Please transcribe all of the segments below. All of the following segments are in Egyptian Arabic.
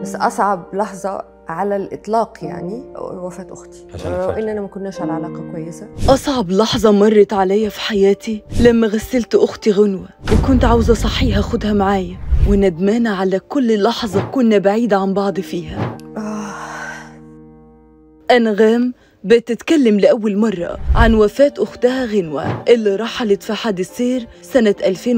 بس اصعب لحظه على الاطلاق يعني وفاه اختي عشان لو الفجر. اننا ما كناش على علاقه كويسه أصعب لحظة مرت عليا في حياتي لما غسلت أختي غنوة وكنت عاوزة أصحيها أخدها معايا وندمانة على كل لحظة كنا بعيد عن بعض فيها آه. أنغام بتتكلم لأول مرة عن وفاة أختها غنوة اللي رحلت في حادث سير سنة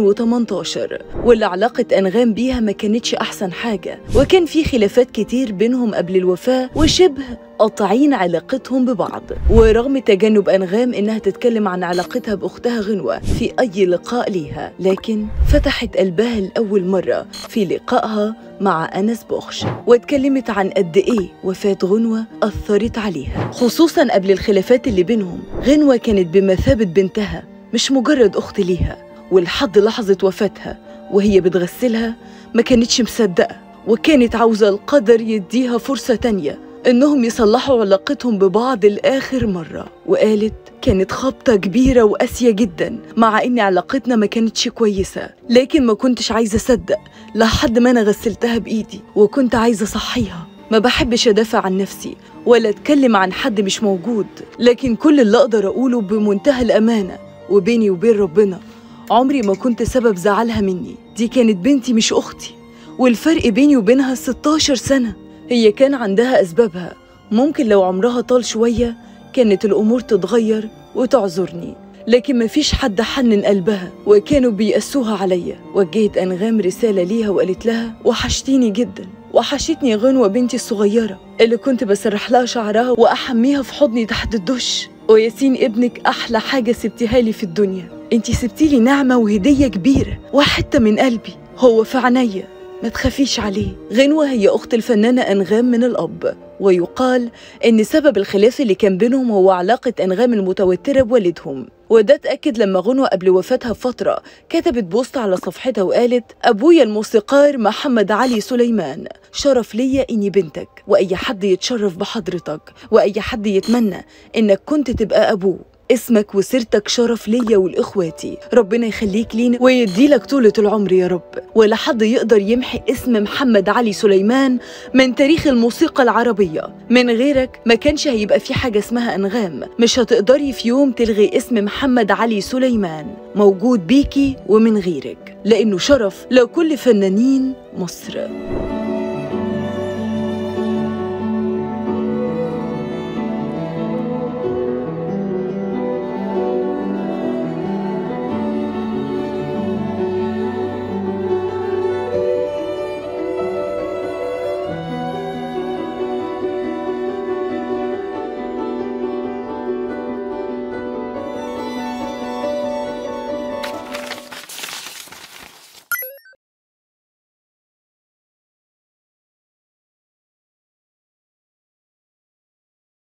2018 واللي علاقة أنغام بيها ما كانتش أحسن حاجة وكان في خلافات كتير بينهم قبل الوفاة وشبه قاطعين علاقتهم ببعض ورغم تجنب أنغام إنها تتكلم عن علاقتها بأختها غنوة في أي لقاء ليها لكن فتحت قلبها لأول مرة في لقائها مع أنس بوخش واتكلمت عن قد إيه وفاة غنوة أثرت عليها خصوصا قبل الخلافات اللي بينهم غنوة كانت بمثابة بنتها مش مجرد أخت ليها ولحد لحظة وفاتها وهي بتغسلها ما كانتش مصدقة وكانت عاوزة القدر يديها فرصة تانية إنهم يصلحوا علاقتهم ببعض لآخر مرة وقالت كانت خبطة كبيرة وقاسية جدا مع إن علاقتنا ما كانتش كويسة لكن ما كنتش عايزة أصدق لحد ما أنا غسلتها بإيدي وكنت عايزة أصحيها ما بحبش أدافع عن نفسي ولا أتكلم عن حد مش موجود لكن كل اللي أقدر أقوله بمنتهى الأمانة وبيني وبين ربنا عمري ما كنت سبب زعلها مني دي كانت بنتي مش أختي والفرق بيني وبينها 16 سنة هي كان عندها أسبابها ممكن لو عمرها طال شوية كانت الأمور تتغير وتعذرني لكن مفيش حد حنن قلبها وكانوا بيأسوها عليا وجهت أنغام رسالة ليها وقالت لها وحشتيني جدا وحشتني غنوة بنتي الصغيرة اللي كنت بسرح لها شعرها وأحميها في حضني تحت الدش وياسين ابنك أحلى حاجة سبتيها لي في الدنيا انتي سبتي لي نعمة وهدية كبيرة وحتة من قلبي هو في عينيا ما تخافيش عليه غنوة هي أخت الفنانة أنغام من الأب ويقال إن سبب الخلاف اللي كان بينهم هو علاقة أنغام المتوترة بوالدهم وده اتأكد لما غنوة قبل وفاتها بفترة كتبت بوست على صفحتها وقالت أبويا الموسيقار محمد علي سليمان شرف ليا إني بنتك وأي حد يتشرف بحضرتك وأي حد يتمنى إنك كنت تبقى أبوه اسمك وسيرتك شرف ليا ولإخواتي ربنا يخليك لينا ويديلك طولة العمر يا رب ولا حد يقدر يمحي اسم محمد علي سليمان من تاريخ الموسيقى العربية من غيرك ما كانش هيبقى في حاجة اسمها أنغام مش هتقدري في يوم تلغي اسم محمد علي سليمان موجود بيكي ومن غيرك لأنه شرف لكل فنانين مصر